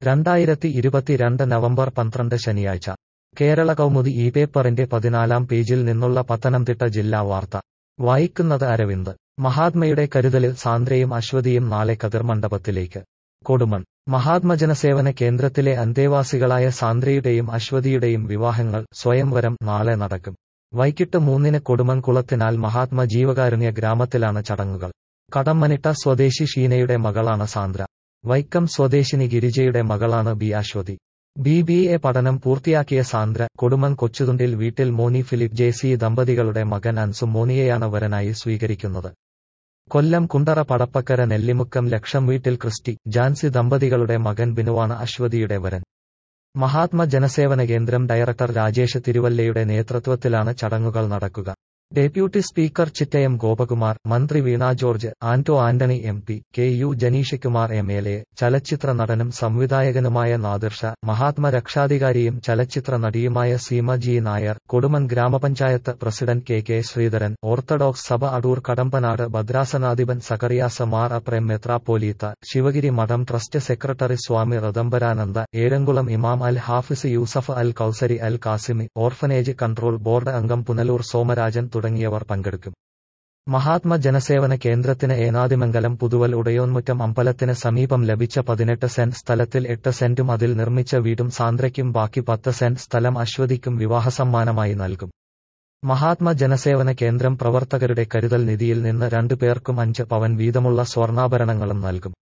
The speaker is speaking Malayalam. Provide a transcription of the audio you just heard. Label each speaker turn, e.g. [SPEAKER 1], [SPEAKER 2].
[SPEAKER 1] രണ്ടായിരത്തി ഇരുപത്തിരണ്ട് നവംബർ പന്ത്രണ്ട് ശനിയാഴ്ച കേരള കൗമുദി ഈ പേപ്പറിന്റെ പതിനാലാം പേജിൽ നിന്നുള്ള പത്തനംതിട്ട ജില്ലാ വാർത്ത വായിക്കുന്നത് അരവിന്ദ് മഹാത്മയുടെ കരുതലിൽ സാന്ദ്രയും അശ്വതിയും നാളെ കതിർമണ്ഡപത്തിലേക്ക് കൊടുമൺ മഹാത്മ ജനസേവന കേന്ദ്രത്തിലെ അന്തേവാസികളായ സാന്ദ്രയുടെയും അശ്വതിയുടെയും വിവാഹങ്ങൾ സ്വയംവരം നാളെ നടക്കും വൈകിട്ട് മൂന്നിന് കൊടുമൺ കുളത്തിനാൽ മഹാത്മ ജീവകാരുണ്യ ഗ്രാമത്തിലാണ് ചടങ്ങുകൾ കടമ്മനിട്ട സ്വദേശി ഷീനയുടെ മകളാണ് സാന്ദ്ര വൈക്കം സ്വദേശിനി ഗിരിജയുടെ മകളാണ് B Aswathy B B A പഠനം പൂർത്തിയാക്കിയ സാന്ദ്ര കൊടുമൺ കൊച്ചുതുണ്ടിൽ വീട്ടിൽ മോനി ഫിലിപ്പ് ജെ സി ദമ്പതികളുടെ മകൻ അൻസു മോനിയെയാണ് വരനായി സ്വീകരിക്കുന്നത് കൊല്ലം കുണ്ടറ പടപ്പക്കര നെല്ലിമുക്കം ലക്ഷം വീട്ടിൽ ക്രിസ്റ്റി ജാൻസി ദമ്പതികളുടെ മകൻ ബിനുവാണ് അശ്വതിയുടെ വരൻ മഹാത്മ ജനസേവന കേന്ദ്രം ഡയറക്ടർ രാജേഷ് തിരുവല്ലയുടെ നേതൃത്വത്തിലാണ് ചടങ്ങുകൾ നടക്കുക ഡെപ്യൂട്ടി സ്പീക്കർ ചിറ്റയം ഗോപകുമാർ മന്ത്രി Veena George Anto Antony M P K U Janeeshkumar M L A ചലച്ചിത്ര നടനും സംവിധായകനുമായ നാദിർഷ മഹാത്മ രക്ഷാധികാരിയും ചലച്ചിത്ര നടിയുമായ സീമ ജി നായർ കൊടുമൺ ഗ്രാമപഞ്ചായത്ത് president K K Sreedharan orthodox സഭ അടൂർ കടമ്പനാട് ഭദ്രാസനാധിപൻ സക്കറിയാസ മാർ അപ്രേം മെത്രാപ്പോലീത്ത ശിവഗിരി മഠം ട്രസ്റ്റ് സെക്രട്ടറി സ്വാമി റതംബരാനന്ദ ഏഴംകുളം ഇമാം Al Hafiz Yusuf Al Kousari Al Qasimi orphanage control board അംഗം പുനലൂർ സോമരാജൻ തുടങ്ങിയവർ പങ്കെടുക്കും മഹാത്മ ജനസേവന കേന്ദ്രത്തിന് ഏനാദിമംഗലം പുതുവൽ ഉടയോന്മുറ്റം അമ്പലത്തിന് സമീപം ലഭിച്ച പതിനെട്ട് സെന്റ് സ്ഥലത്തിൽ എട്ട് സെന്റും അതിൽ നിർമ്മിച്ച വീടും സാന്ദ്രയ്ക്കും ബാക്കി പത്ത് സെന്റ് സ്ഥലം അശ്വതിക്കും വിവാഹസമ്മാനമായി നൽകും മഹാത്മ ജനസേവന കേന്ദ്രം പ്രവർത്തകരുടെ കരുതൽ നിധിയിൽ നിന്ന് രണ്ടു പേർക്കും അഞ്ച് പവൻ വീതമുള്ള സ്വർണ്ണാഭരണങ്ങളും നൽകും